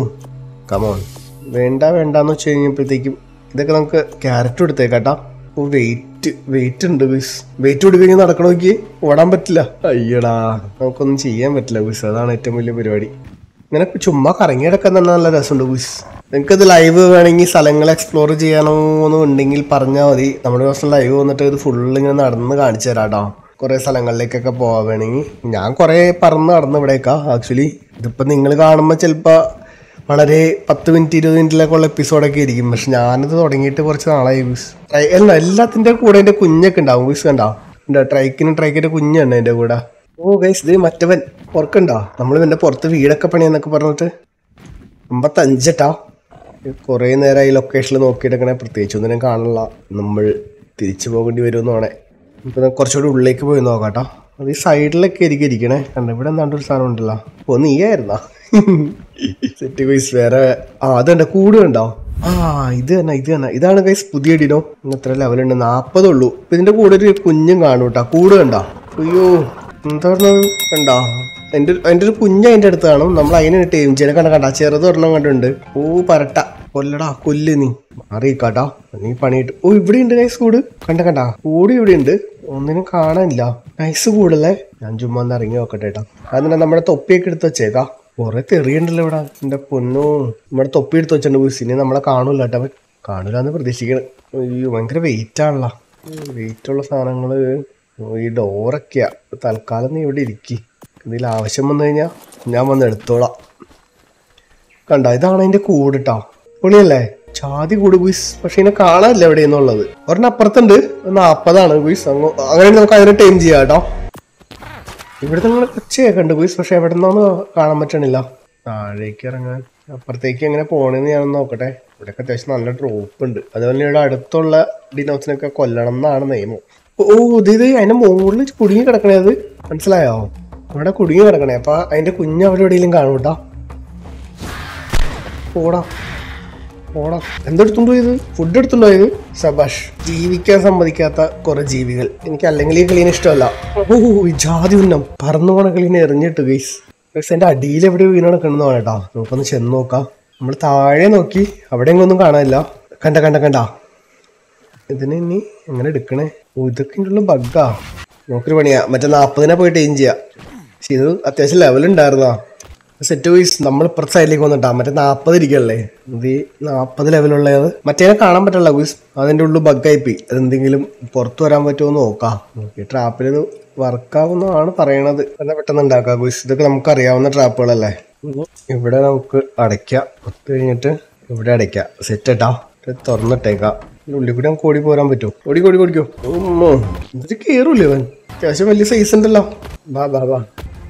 കമോൺ വേണ്ട വേണ്ടാന്ന് വെച്ച് കഴിഞ്ഞപ്പോഴത്തേക്കും ഇതൊക്കെ നമുക്ക് ക്യാരറ്റ് എടുത്തേക്കാട്ടാ ഓ വെയിറ്റ് വെയിറ്റ് ഉണ്ട് ബിസ് വെയിറ്റ് കൊടുത്തു കഴിഞ്ഞാൽ നടക്കണ നോക്കി ഓടാൻ പറ്റില്ല അയ്യടാ നമുക്കൊന്നും ചെയ്യാൻ പറ്റില്ല ബിസ് അതാണ് ഏറ്റവും വലിയ പരിപാടി ഇങ്ങനെ ചുമ്മാ കറങ്ങി കിടക്കാൻ തന്നെ നല്ല രസമുണ്ട് ബിസ് നിങ്ങൾക്ക് ഇത് ലൈവ് വേണമെങ്കിൽ സ്ഥലങ്ങൾ എക്സ്പ്ലോർ ചെയ്യണോ എന്നുണ്ടെങ്കിൽ പറഞ്ഞാൽ മതി നമ്മുടെ ദിവസം ലൈവ് വന്നിട്ട് ഇത് ഫുള്ള് ഇങ്ങനെ നടന്ന് കാണിച്ചു തരാം കേട്ടോ കുറേ സ്ഥലങ്ങളിലേക്കൊക്കെ പോകാൻ വേണമെങ്കിൽ ഞാൻ കുറേ പറന്ന് നടന്ന് ഇവിടേക്കാ ആക്ച്വലി ഇതിപ്പോൾ നിങ്ങൾ കാണുമ്പോൾ ചിലപ്പോൾ വളരെ പത്ത് മിനിറ്റ് ഇരുപത് മിനിറ്റിലേക്കുള്ള എപ്പിസോഡൊക്കെ ആയിരിക്കും പക്ഷെ ഞാനിത് തുടങ്ങിയിട്ട് കുറച്ച് നാളായി ബിസ് ട്രൈ- അല്ല എല്ലാത്തിൻ്റെ കൂടെ എൻ്റെ കുഞ്ഞൊക്കെ ഉണ്ടാവും ബിസ് കണ്ടോ ഉണ്ടോ ട്രൈക്കിനും ട്രൈക്കിൻ്റെ കുഞ്ഞുണ്ട് എൻ്റെ കൂടെ ഓ ഗൈസ് ഇത് മറ്റവൻ ഓർക്കണ്ടോ നമ്മൾ പിന്നെ പുറത്ത് വീടൊക്കെ പണിയെന്നൊക്കെ പറഞ്ഞിട്ട് അമ്പത്തഞ്ചട്ടാ കുറേ നേരം ഈ ലൊക്കേഷനിൽ നോക്കിയിട്ടങ്ങനെ പ്രത്യേകിച്ച് ഒന്നിനും കാണില്ല നമ്മൾ തിരിച്ചു പോകേണ്ടി വരുമെന്നാണേ ഇപ്പം കുറച്ചുകൂടി ഉള്ളിലേക്ക് പോയി നോക്കാം കേട്ടോ അത് ഈ സൈഡിലൊക്കെ ആയിരിക്കും ഇരിക്കണേ കണ്ട ഇവിടെ എന്താണ്ട് ഒരു സാധനം ഉണ്ടല്ലോ ഓ നീയായിരുന്നാ സെറ്റ് ഗൈസ് വേറെ ആ അതുണ്ട് കൂട് കണ്ടോ ആ ഇത് തന്നെ ഇത് തന്നെ ഇതാണ് ഗൈസ് പുതിയ ഡിനോ ഇന്ന് എത്ര ലെവലുണ്ട് നാൽപ്പതേ ഉള്ളൂ ഇപ്പൊ ഇതിന്റെ കൂടെ ഒരു കുഞ്ഞും കാണും കേട്ടോ കൂട് കണ്ടോ അയ്യോ എന്താ പറഞ്ഞത് കണ്ടോ എൻ്റെ എൻ്റെ ഒരു കുഞ്ഞ് അതിൻ്റെ അടുത്ത് കാണും നമ്മൾ അതിനെ ടീം ചെയ്യണ കണ്ട കണ്ട ചെറുത് ഒരെണ്ണം കണ്ടുണ്ട് ഓ പരട്ട കൊല്ലടാ കൊല്ല് നീ മാറിയിക്കാട്ടാ നീ പണിയിട്ട് ഓ ഇവിടെ ഉണ്ട് നൈസ് കൂട് കണ്ട കണ്ട കൂട് ഇവിടെ ഉണ്ട് ഒന്നിനും കാണാനില്ല നൈസ് കൂടല്ലേ ഞാൻ ചുമ്മാ ഒന്ന് ഇറങ്ങി നോക്കട്ടെ കേട്ടോ അതിനെ നമ്മുടെ തൊപ്പിയൊക്കെ എടുത്ത് വെച്ചേക്കാ കുറെ തെറിയുണ്ടല്ലോ ഇവിടെ എന്റെ പൊന്നോ നമ്മുടെ തൊപ്പി എടുത്ത് വെച്ചിട്ടുണ്ട് ബുസ് ഇനി നമ്മളെ കാണൂല കേട്ടോ അവൻ കാണൂലെന്ന് പ്രതീക്ഷിക്കണം അയ്യോ ഭയങ്കര വെയിറ്റ് ആണല്ലോ വെയിറ്റ് ഉള്ള സാധനങ്ങള് ഓ, ഈ ഡോറൊക്കെയാ തൽക്കാലം നീ ഇവിടെ ഇരിക്കി എന്തെങ്കിലും ആവശ്യം വന്നു കഴിഞ്ഞാൽ ഞാൻ വന്ന് എടുത്തോളാം കണ്ട ഇതാണ് അതിന്റെ കൂട് ട്ടോ പൊളിയല്ലേ ചാതി കൂട് ഗുയിസ് പക്ഷെ ഇതിനെ കാണാനില്ല എവിടെയെന്നുള്ളത് ഒരെണ്ണം അപ്പുറത്തുണ്ട് നാപ്പതാണ് ഗുയിസ് അങ്ങനെ നമുക്ക് അതിനെ ടൈം ചെയ്യാം കേട്ടോ ഇവിടെ നിങ്ങൾ ഒച്ചയൊക്കെ ഉണ്ട് ഗുയിസ് പക്ഷെ എവിടെ നിന്നൊന്ന് കാണാൻ പറ്റണില്ല താഴേക്ക് ഇറങ്ങാൻ അപ്പുറത്തേക്ക് എങ്ങനെ പോണെന്ന് ഞാനൊന്ന് നോക്കട്ടെ ഇവിടെയൊക്കെ അത്യാവശ്യം നല്ല ഡ്രോപ്പ് ഉണ്ട് അതുപോലെ ഇവിടെ അടുത്തുള്ള ഡിനോസിനൊക്കെ കൊല്ലണം എന്നാണ് നിയമം ഓ ഇത് ഇത് അതിന്റെ മുകളിൽ കുടുങ്ങി കിടക്കണേ അത് മനസ്സിലായോ ഇവിടെ കുടുങ്ങി കിടക്കണേ അപ്പൊ അതിന്റെ കുഞ്ഞ് അവിടെ എവിടെയെങ്കിലും കാണും കേട്ടോ പോടാ പോടാ എന്തെടുത്തുണ്ടോ ഇത് ഫുഡ് എടുത്തുണ്ടോ ഇത് സബാഷ് ജീവിക്കാൻ സമ്മതിക്കാത്ത കുറെ ജീവികൾ എനിക്ക് അല്ലെങ്കിൽ ഈ ക്ലീൻ ഇഷ്ടമല്ല ഓ ഈ ജാതി ഉന്നം പറന്നു പോണ ക്ലീനെ എറിഞ്ഞിട്ട് ഗൈസ് പക്ഷെ എന്റെ അടിയിൽ എവിടെ വീണ് കിടക്കണമെന്ന് വേണേട്ടാ നമുക്കൊന്ന് ചെന്ന് നോക്കാം നമ്മൾ താഴെ നോക്കി അവിടെ എങ്ങൊന്നും കാണാനില്ല കണ്ട കണ്ട കണ്ട ഇതിനെ ഇനി എങ്ങനെ എടുക്കണേ ഓ ഇതൊക്കെ ഉള്ള ബഗ്ഗാ നോക്കൊരു പണിയാ മറ്റേ നാപ്പതിനെ പോയിട്ട് ഏം ചെയ്യാം പക്ഷെ ഇത് അത്യാവശ്യം ലെവൽ ഉണ്ടായിരുന്നാ സെറ്റ് വൈസ് നമ്മൾ ഇപ്പുറത്തെ സൈഡിലേക്ക് വന്നിട്ടാ മറ്റേ നാപ്പത് ഇരിക്കല്ലേ ഇത് ഈ നാപ്പത് ലെവലുള്ളത് മറ്റേ കാണാൻ പറ്റില്ല ഗുയിസ് അതിന്റെ ഉള്ളിൽ ബഗ്ഗായിപ്പോയി അതെന്തെങ്കിലും പുറത്തു വരാൻ പറ്റുമോ എന്ന് നോക്കാം ഈ ട്രാപ്പിൽ ഇത് വർക്കാവുന്നതാണ് പറയണത് എന്നാ പെട്ടെന്ന് ഉണ്ടാക്കാം ഗുയിസ് ഇതൊക്കെ നമുക്ക് അറിയാവുന്ന ട്രാപ്പുകളല്ലേ ഇവിടെ നമുക്ക് അടയ്ക്കാം ഒത്തു കഴിഞ്ഞിട്ട് ഇവിടെ അടയ്ക്കാം സെറ്റ് ഇട്ടാ ഇത് തുറന്നിട്ടേക്കാം ഇതിന്റെ ഉള്ളിൽ കൂടി നമുക്ക് ഓടി പോരാൻ പറ്റുമോ ഓടി ഓടി ഓടിക്കോ ഉമ്മോ. എന്നിട്ട് കേറൂലേ അവൻ അത്യാവശ്യം വലിയ സൈസ് ഉണ്ടല്ലോ ബാ ബാ ബാ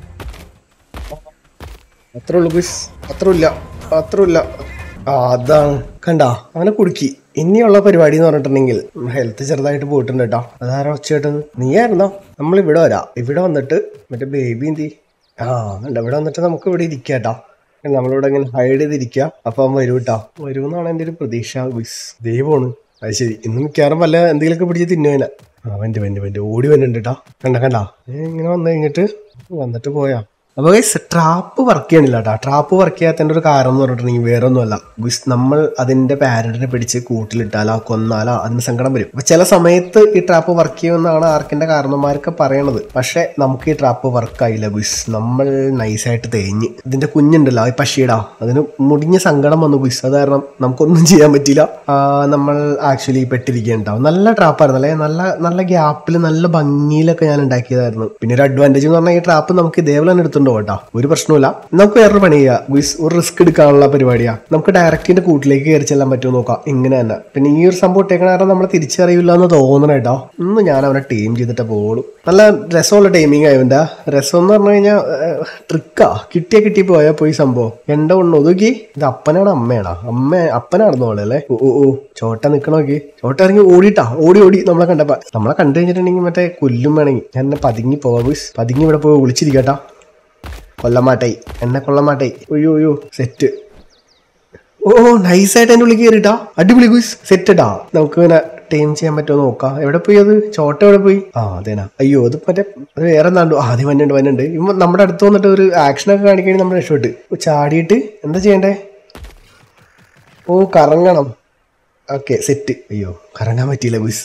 അത്ര ഉള്ളു ബിസ് അത്ര ഇല്ല അത്ര ഇല്ല ആ അതാണ് കണ്ടാ അവനെ കുടുക്കി ഇനിയുള്ള പരിപാടി എന്ന് പറഞ്ഞിട്ടുണ്ടെങ്കിൽ ഹെൽത്ത് ചെറുതായിട്ട് പോയിട്ടുണ്ട് കേട്ടോ അതാരാ ഒച്ചയായിട്ടത് നീയായിരുന്നോ നമ്മൾ ഇവിടെ വരാം ഇവിടെ വന്നിട്ട് മറ്റേ ബേബി എന്തി ആ ഉണ്ട് ഇവിടെ വന്നിട്ട് നമുക്ക് ഇവിടെ ഇരിക്കാട്ടോ നമ്മളിവിടെ ഇങ്ങനെ ഹൈഡ് ചെയ്തിരിക്കുക അപ്പൊ അവൻ വരൂ കേട്ടോ വരുമെന്നാണ് എൻ്റെ ഒരു പ്രതീക്ഷ ബിസ് ദൈവമാണ് അത് ശരി ഇന്ന് മിക്കവാറും വല്ല എന്തെങ്കിലുമൊക്കെ പിടിച്ച് തിന്നുവേന ആ വൻ്റെ വൻ്റെ വൻ്റെ ഓടി വന്നിട്ടുണ്ട് കേട്ടോ കണ്ട കണ്ട ഇങ്ങനെ വന്നു കഴിഞ്ഞിട്ട് വന്നിട്ട് പോയാ അപ്പൊ ഗൈസ് ട്രാപ്പ് വർക്ക് ചെയ്യണില്ല കേട്ടോ ട്രാപ്പ് വർക്ക് ചെയ്യാത്തതിന്റെ ഒരു കാരണം എന്ന് പറഞ്ഞിട്ടുണ്ടെങ്കിൽ വേറെ ഒന്നുമല്ല ഗുസ് നമ്മൾ അതിന്റെ പാരന്റിനെ പിടിച്ച് കൂട്ടിലിട്ടാലോ കൊന്നാലോ അതിന് സങ്കടം വരും അപ്പൊ ചില സമയത്ത് ഈ ട്രാപ്പ് വർക്ക് ചെയ്യുമെന്നാണ് ആർക്കിന്റെ കാരണന്മാരൊക്കെ പറയണത് പക്ഷെ നമുക്ക് ഈ ട്രാപ്പ് വർക്ക് ആയില്ല ഗുസ് നമ്മൾ നൈസായിട്ട് തേഞ്ഞ് ഇതിന്റെ കുഞ്ഞുണ്ടല്ലോ ഈ പശിയിടാ അതിന് മുടിഞ്ഞ സങ്കടം വന്നു ഗുസ് അത് കാരണം നമുക്കൊന്നും ചെയ്യാൻ പറ്റിയില്ല ആ, നമ്മൾ ആക്ച്വലി പെട്ടിരിക്കുകയുണ്ടാവും നല്ല ട്രാപ്പായിരുന്നു അല്ലെ നല്ല നല്ല ഗ്യാപ്പിൽ നല്ല ഭംഗിയിലൊക്കെ ഞാൻ ഉണ്ടാക്കിയതായിരുന്നു പിന്നെ ഒരു അഡ്വാൻറ്റേജ് എന്ന് പറഞ്ഞാൽ ഈ ട്രാപ്പ് നമുക്ക് ഇതേപോലെ തന്നെ എടുത്തുണ്ടോ കേട്ടോ ഒരു പ്രശ്നമില്ല നമുക്ക് വേറൊരു പണി ചെയ്യാം ഗുയിസ് ഒരു റിസ്ക് എടുക്കാനുള്ള പരിപാടിയാ നമുക്ക് ഡയറക്റ്റിന്റെ കൂട്ടിലേക്ക് കയറി ചെല്ലാൻ പറ്റുമോ നോക്കാം ഇങ്ങനെ തന്നെ പിന്നെ ഈ ഒരു സംഭവം ഇട്ടേക്കണ കാരണം നമ്മൾ തിരിച്ചറിയില്ല എന്ന് തോന്നണം കേട്ടോ ഇന്ന് ഞാൻ അവനെ ടീം ചെയ്തിട്ട് പോകുള്ളൂ നല്ല രസമുള്ള ടൈമിങ് ആയവൻ്റെ രസം എന്ന് പറഞ്ഞു കഴിഞ്ഞാൽ ട്രിക്കാ കിട്ടിയ കിട്ടി പോയാൽ പോയി സംഭവം എന്റെ ഉണ്ട് ഒതുക്കി ഇത് അപ്പനാണ് അമ്മയാണോ അമ്മ അപ്പനാണെന്നോ അല്ലേ ഓ ഓ ഓ ചോട്ട നിക്കണ നോക്കി ചോട്ട ഇറങ്ങി ഓടിട്ടാ ഓടി ഓടി നമ്മളെ കണ്ടപ്പ നമ്മളെ കണ്ടു കഴിഞ്ഞിട്ടുണ്ടെങ്കിൽ മറ്റേ കൊല്ലും വേണമെങ്കിൽ ഞാൻ എന്നെ പതുങ്ങി പോവാ ഗുയിസ് പതുങ്ങി ഇവിടെ പോയി വിളിച്ചിരിക്കട്ടാ കൊല്ലമാട്ടായി എന്നെ കൊല്ലമാട്ടായി ഒയ്യോ ഒയ്യോ സെറ്റ് ഓ നൈസായിട്ട് എൻ്റെ ഉള്ളിൽ കയറിട്ടാ അടിപൊളി ഗുയിസ് സെറ്റഡാ നമുക്ക് ഇങ്ങനെ ടൈം ചെയ്യാൻ പറ്റുമോ നോക്കാം എവിടെ പോയി അത് ചോട്ട എവിടെ പോയി ആ അതേനാ അയ്യോ അത് മറ്റേ അത് വേറെ എന്താണ്ടോ ആ അത് വന്നുണ്ട് വന്നുണ്ട് ഇവൻ നമ്മുടെ അടുത്ത് വന്നിട്ട് ഒരു ആക്ഷനൊക്കെ കാണിക്കുകയാണെങ്കിൽ നമ്മൾ രക്ഷപ്പെട്ട് ഓ, ചാടിയിട്ട് എന്താ ചെയ്യണ്ടേ ഓ കറങ്ങണം ഓക്കെ സെറ്റ് അയ്യോ കറങ്ങാൻ പറ്റിയില്ല ബിസ്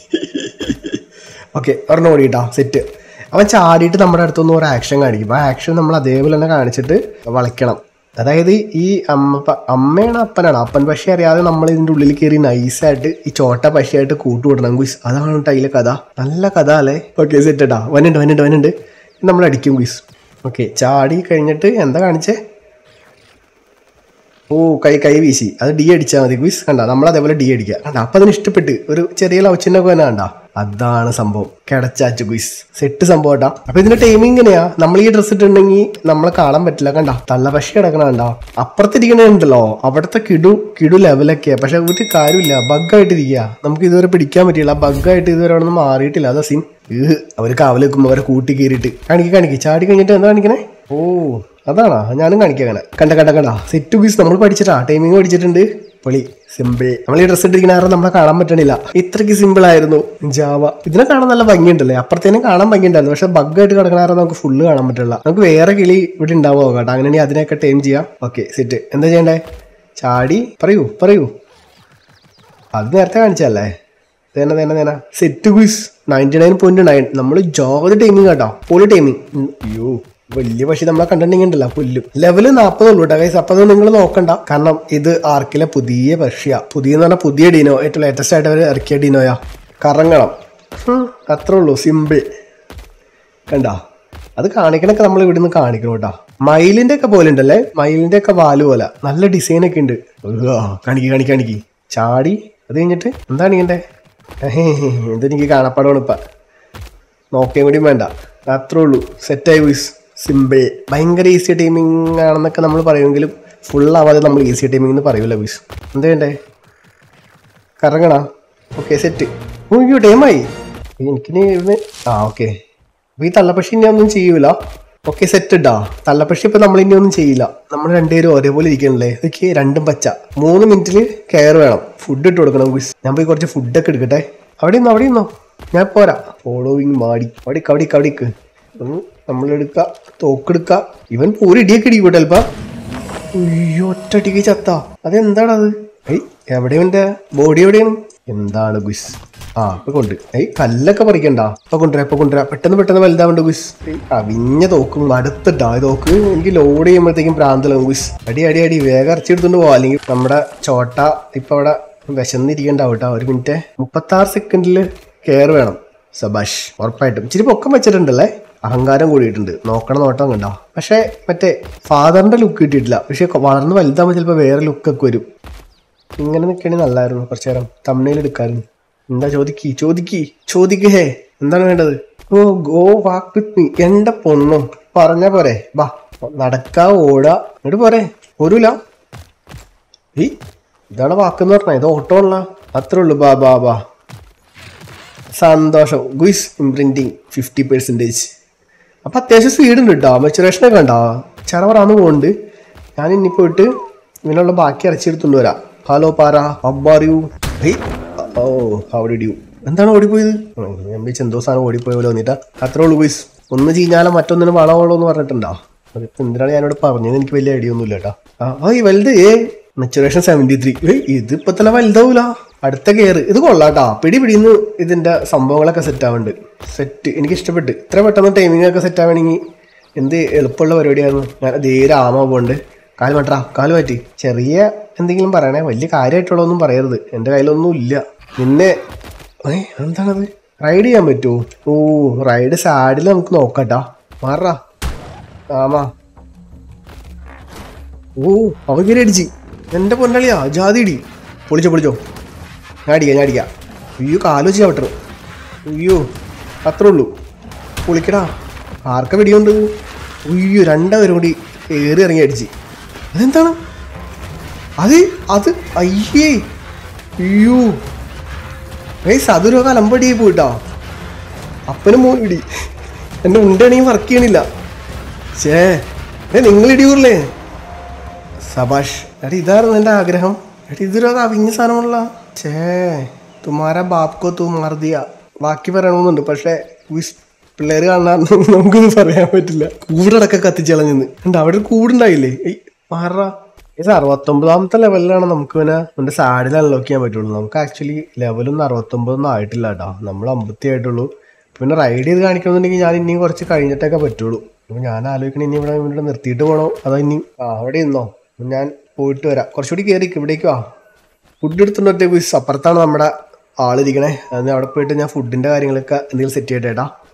ഓക്കെ ഒരെണ്ണം ഓടിയിട്ടാ സെറ്റ് അവൻ ചാടിയിട്ട് നമ്മുടെ അടുത്തൊന്നും ഒരു ആക്ഷൻ കാണിക്കും ആ ആക്ഷൻ നമ്മൾ അതേപോലെ തന്നെ കാണിച്ചിട്ട് വളയ്ക്കണം അതായത് ഈ അമ്മ പ- അമ്മയാണ് അപ്പനാണ് അപ്പൻ പക്ഷേ അറിയാതെ നമ്മൾ ഇതിൻ്റെ ഉള്ളിൽ കയറി നൈസായിട്ട് ഈ ചോട്ട പശയായിട്ട് കൂട്ടുവിടണം ഗുയിസ് അതാണ് കേട്ടോ അതിലെ കഥ നല്ല കഥ അല്ലേ ഓക്കെ സെറ്റട്ടാ വന്നുണ്ട് വന്നുണ്ട് വന്നുണ്ട് നമ്മൾ അടിക്കും ഗുയിസ് ഓക്കെ ചാടി കഴിഞ്ഞിട്ട് എന്താ കാണിച്ചേ ഓ കൈ കൈ വീശി അത് ഡി അടിച്ചാൽ മതി ക്വിസ് കണ്ട നമ്മൾ അതേപോലെ ഡി അടിക്കുക കണ്ട അപ്പൊ അതിന് ഇഷ്ടപ്പെട്ട് ഒരു ചെറിയ ലവച്ചിനൊക്കെ തന്നെ കണ്ട അതാണ് സംഭവം കിടച്ചാച്ചു ക്വിസ് സെറ്റ് സംഭവം കേട്ടാ അപ്പൊ ഇതിന്റെ ടൈമിംഗ് ഇങ്ങനെയാ നമ്മൾ ഈ ഡ്രസ് ഇട്ടുണ്ടെങ്കിൽ നമ്മളെ കാണാൻ പറ്റില്ല കണ്ട തള്ള പക്ഷി കിടക്കണ കണ്ട അപ്പുറത്തിരിക്കണുണ്ടല്ലോ അവിടുത്തെ കിടു കിടു ലെവലൊക്കെയാ പക്ഷെ ഒരു കാര്യമില്ല ബഗ്ഗായിട്ടിരിക്കുക നമുക്ക് ഇതുവരെ പിടിക്കാൻ പറ്റില്ല ബഗ്ഗായിട്ട് ഇതുവരെ അവിടെ നിന്ന് മാറിയിട്ടില്ല അതാ സീൻ ഏഹ് അവര് കാവല് വെക്കുമ്പോ അവരെ കൂട്ടി കയറിയിട്ട് കാണിക്ക് കാണിക്ക് ചാടി കഴിഞ്ഞിട്ട് എന്താ കാണിക്കണേ ഓ അതാണോ ഞാനും കാണിക്കാം അങ്ങനെ കണ്ട കണ്ട കണ്ട സെറ്റ് പീസ് നമ്മൾ പഠിച്ചിട്ടാ ടൈമിംഗ് പഠിച്ചിട്ടുണ്ട് പൊളി സിമ്പിൾ നമ്മൾ ഈ ഡ്രസ് ഇട്ടിരിക്കുന്ന കാരണം നമ്മളെ കാണാൻ പറ്റണില്ല ഇത്രയ്ക്ക് സിമ്പിൾ ആയിരുന്നു ജാവ ഇതിനെ കാണാൻ നല്ല ഭംഗിയുണ്ടല്ലേ അപ്പുറത്തേനും കാണാൻ ഭംഗിയുണ്ടായിരുന്നു പക്ഷെ ബഗ്ഗായിട്ട് കിടക്കണ കാരണം നമുക്ക് ഫുള്ള് കാണാൻ പറ്റില്ല നമുക്ക് വേറെ കിളി ഇവിടെ ഉണ്ടാവുമോ കേട്ടോ അങ്ങനെയാണെങ്കിൽ അതിനെയൊക്കെ ടൈം ചെയ്യാം ഓക്കെ സെറ്റ് എന്താ ചെയ്യണ്ടേ ചാടി പറയൂ പറയൂ അത് നേരത്തെ കാണിച്ചല്ലേ തന്നെ തന്നെ തന്നെ set quiz ninety nine point nine നമ്മൾ ജോഗത് ടൈമിങ് കേട്ടോ പൊളി ടൈമിങ് അയ്യോ വലിയ പക്ഷി നമ്മളെ കണ്ടിട്ടുണ്ടെങ്കിൽ ഉണ്ടല്ലോ പുല്ലും ലെവല് നാൽപ്പത് ഉള്ളൂ കേട്ടോ ഗൈസ് അപ്പൊ അത് നിങ്ങൾ നോക്കണ്ട കാരണം ഇത് ആർക്കിലെ പുതിയ പക്ഷിയാ പുതിയ എന്ന് പറഞ്ഞാൽ പുതിയ ഡിനോ ഏറ്റവും ലേറ്റസ്റ്റ് ആയിട്ട് അവർ ഇറക്കിയ ഡിനോയാ കറങ്ങണം ഹും, അത്രേ ഉള്ളൂ സിമ്പിൾ കണ്ടാ അത് കാണിക്കണൊക്കെ നമ്മൾ ഇവിടുന്ന് കാണിക്കണം കേട്ടോ മയിലിന്റെ ഒക്കെ പോലെ ഉണ്ടല്ലേ മയിലിന്റെ ഒക്കെ വാല് പോലെ നല്ല ഡിസൈൻ ഒക്കെ ഉണ്ട് ഉവ്വ, കാണിക്ക് കാണിക്ക് കാണിക്ക് ചാടി അത് കഴിഞ്ഞിട്ട് എന്താണ് ഇങ്ങന്റെ ഇതെനിക്ക് കാണപ്പാടാണ് ഇപ്പൊ നോക്കിയും കൂടി വേണ്ട അത്രേ ഉള്ളൂ സെറ്റായി വിസ് സിമ്പിൾ ഭയങ്കര ഈസി ടൈമിംഗ് ആണെന്നൊക്കെ നമ്മൾ പറയുമെങ്കിലും ഫുൾ ആവാതെ നമ്മൾ ഈസി ടൈമിംഗ് എന്ന് പറയൂല വിസ് എന്താ വേണ്ടേ കറങ്ങണ ഓക്കെ സെറ്റ് അയ്യോ ടൈമായി എനിക്കിനി ഇവന് ആ ഓക്കെ അപ്പൊ ഈ തള്ളപ്പക്ഷി ഇനി ഒന്നും ചെയ്യൂല ഓക്കെ സെറ്റ് ഇടാ തള്ളപ്പക്ഷി ഇപ്പൊ നമ്മൾ ഇനി ഒന്നും ചെയ്യില്ല നമ്മൾ രണ്ടുപേരും ഒരേപോലെ ഇരിക്കണല്ലേ ഇതൊക്കെ രണ്ടും പച്ച മൂന്ന് മിനിറ്റിൽ കെയർ വേണം ഫുഡ് ഇട്ട് കൊടുക്കണം ഗുസ് ഞാൻ പോയി കുറച്ച് ഫുഡൊക്കെ എടുക്കട്ടെ അവിടെ നിന്നോ അവിടെ നിന്നോ ഞാൻ പോരാ ഫോളോവിങ് മാടി അവിടേക്ക് അവിടേക്ക് അവിടേക്ക് നമ്മളെടുക്ക തോക്കെടുക്ക ഇവൻ പൂരി ഇടിയൊക്കെ ഇടിക്കൂട്ടെ അല്പ അയ്യോ ഒറ്റടിക്ക് ചത്ത അതെന്താണത് ഏയ് എവിടെ ഇവന്റെ ബോഡി എവിടെയാണ് എന്താണ് ഗുസ് ആ ഇപ്പൊ കൊണ്ട് ഏയ് കല്ലൊക്കെ പറിക്കണ്ട ഇപ്പൊ കൊണ്ടുവരാ ഇപ്പൊ കൊണ്ടുവരാ പെട്ടെന്ന് പെട്ടെന്ന് വലുതാവണ്ട ഗുസ് ഏയ് അവിഞ്ഞ തോക്കും അടുത്തിട്ടാ ഈ തോക്ക് എനിക്ക് ലോഡ് ചെയ്യുമ്പോഴത്തേക്കും പ്രാന്തലാവും ഗുസ് അടി അടി അടി വേഗം അരച്ചെടുത്തോണ്ട് പോവാ അല്ലെങ്കിൽ നമ്മുടെ ചോട്ട ഇപ്പൊ അവിടെ വിശന്നിരിക്കണ്ടാവും കേട്ടോ ഒരു മിനിറ്റ് മുപ്പത്തി ആറ് സെക്കൻഡിൽ കെയർ വേണം സബാഷ് ഉറപ്പായിട്ടും ഇച്ചിരി പൊക്കം വെച്ചിട്ടുണ്ടല്ലേ അഹങ്കാരം കൂടിയിട്ടുണ്ട് നോക്കണ നോട്ടം കണ്ടോ പക്ഷേ മറ്റേ ഫാദറിന്റെ ലുക്ക് കിട്ടിയിട്ടില്ല പക്ഷെ വളർന്ന് വലുതാകുമ്പോൾ ചിലപ്പോൾ വേറെ ലുക്കൊക്കെ വരും ഇങ്ങനെ നിൽക്കണേ നല്ലായിരുന്നു കുറച്ചു നേരം തമിഴിൽ എടുക്കായിരുന്നു എന്താ ചോദിക്കി ചോദിക്കി ചോദിക്ക് ഹേ എന്താണ് വേണ്ടത് ഓ ഗോ വാക്ക് വിത്ത് മീ എന്റെ പൊണ്ണും പറഞ്ഞ പോരെ വാ നടക്കാ ഓടാ എന്നിട്ട് പോരെ പോരൂല ഈ ഇതാണ് വാക്കെന്ന് പറഞ്ഞ ഇത് ഓട്ടോ ഉള്ള അത്രേ ഉള്ളൂ ബാ ബാ ബാ സന്തോഷം ഗുയിസ് ഇംപ്രിന്റിങ് ഫിഫ്റ്റി പെർസെൻറ്റേജ് അപ്പം അത്യാവശ്യം സ്പീഡ് ഉണ്ട് കേട്ടോ മെച്ചുറേഷനൊക്കെ ഉണ്ടോ ചെറവറാന്ന് പോകുന്നുണ്ട് ഞാൻ ഇനി പോയിട്ട് ഇങ്ങനെയുള്ള ബാക്കി ഇറച്ചിയെടുത്തുകൊണ്ട് വരാം ഹലോ പാര അബ്ബാറിയു ഹൈ ഓ അവിടെ ഇടിയു എന്താണ് ഓടിപ്പോയത് ഉം, ഞാൻ വിളിച്ച് എന്തോ സാധനം ഓടിപ്പോയ പോലെ വന്നിട്ടാ അത്രേ ഉള്ളൂ ഗുയിസ് ഒന്ന് ചീഞ്ഞാലും മറ്റൊന്നിന് വളമുള്ളൂ എന്ന് പറഞ്ഞിട്ടുണ്ടോ അതിപ്പോ എന്തിനാണ് ഞാനിവിടെ പറഞ്ഞത് എനിക്ക് വലിയ ഐഡിയ ഒന്നുമില്ല കേട്ടോ ആ ആ, ഈ വലുത് ഏ മെച്ചുറേഷൻ സെവൻറ്റി ത്രീ ഏയ് ഇത് ഇപ്പൊ തന്നെ വലുതാവൂല അടുത്ത കെയർ ഇത് കൊള്ളാട്ടാ പിടി പിടിന്ന് ഇതിന്റെ സംഭവങ്ങളൊക്കെ സെറ്റ് ആവുന്നുണ്ട് സെറ്റ് എനിക്ക് ഇഷ്ടപ്പെട്ട് ഇത്ര പെട്ടെന്ന് ടൈമിംഗ് ഒക്കെ സെറ്റ് ആവണമെങ്കിൽ എന്ത് എളുപ്പമുള്ള പരിപാടിയായിരുന്നു ഞാൻ ധീരെ ആമ പോകുന്നുണ്ട് കാല് മാറ്റാ കാല് മാറ്റി ചെറിയ എന്തെങ്കിലും പറയണേ വലിയ കാര്യമായിട്ടുള്ളതൊന്നും പറയരുത് എൻ്റെ കയ്യിലൊന്നും ഇല്ല നിന്നെ ഏ എന്താണത് റൈഡ് ചെയ്യാൻ പറ്റുമോ ഓ റൈഡ് സാഡിൽ നമുക്ക് നോക്കട്ടാ മാറാ ആമാ ഓ അവൻ കയറി അടിച്ച് എൻ്റെ പൊന്നളിയാ ജാതി ഇടി പൊളിച്ചോ പൊളിച്ചോ ഞാൻ അടിക്കാം ഞാൻ അടിക്കാം അയ്യോ കാല് വെച്ച് ചവിട്ടണം അയ്യോ അത്രേ ഉള്ളൂ പൊളിക്കടാ ആർക്ക വെടിയുണ്ട് അയ്യോ രണ്ടുപേരും കൂടി ഏറി ഇറങ്ങി അടിച്ച് അതെന്താണ് അത് അത് അയ്യേ അയ്യോ ഏയ് അതൊരു കലമ്പടിയായി പോയിട്ടാ അപ്പനും മോൻ ഇടി എൻ്റെ ഉണ്ടാണെങ്കിൽ വർക്ക് ചെയ്യണില്ല ചേ ഏ നിങ്ങൾ ഇടിയൂറില്ലേ സബാഷ് എടാ ഇതായിരുന്നു എൻ്റെ ആഗ്രഹം എടാ ഇതൊരു കവിഞ്ഞ സാധനമുള്ള ചേ തുമാര ബാപ്കോ തുമാർ ദിയ ബാക്കി പറയണമെന്നുണ്ട് പക്ഷേ വിസ് പിള്ളേര് കാണാൻ നമുക്കൊന്നും പറയാൻ പറ്റില്ല കൂടടക്കം കത്തിച്ചളഞ്ഞെന്ന് ഉണ്ട് അവിടെ ഒരു കൂടുണ്ടായില്ലേ ഏയ് മാറാ ഇത് അറുപത്തൊമ്പതാമത്തെ ലെവലിലാണ് നമുക്ക് പിന്നെ നമ്മുടെ സാഡിൽ അൺലോക്ക് ചെയ്യാൻ പറ്റുള്ളൂ നമുക്ക് ആക്ച്വലി ലെവലൊന്നും അറുപത്തൊമ്പതൊന്നും ആയിട്ടില്ല കേട്ടോ നമ്മൾ അമ്പത്തി ആയിട്ടുള്ളൂ പിന്നെ റൈഡ് ചെയ്ത് കാണിക്കണമെന്നുണ്ടെങ്കിൽ ഞാൻ ഇനിയും കുറച്ച് കഴിഞ്ഞിട്ടൊക്കെ പറ്റുള്ളൂ അപ്പോൾ ഞാൻ ആലോചിക്കണ ഇനി ഇവിടെ ഇവിടെ നിർത്തിയിട്ട് പോകണോ അതോ ഇനി ആ അവിടെ ഇന്നോ ഞാൻ പോയിട്ട് വരാം കുറച്ചുകൂടി കയറി ഇവിടേക്ക് വാ ഫുഡ് എടുത്തിട്ട് അപ്പുറത്താണ് നമ്മുടെ ആളിരിക്കണേ അത് അവിടെ പോയിട്ട് ഞാൻ ഫുഡിൻ്റെ കാര്യങ്ങളൊക്കെ എന്തെങ്കിലും സെറ്റ് ചെയ്യട്ടെ ഏട്ടാ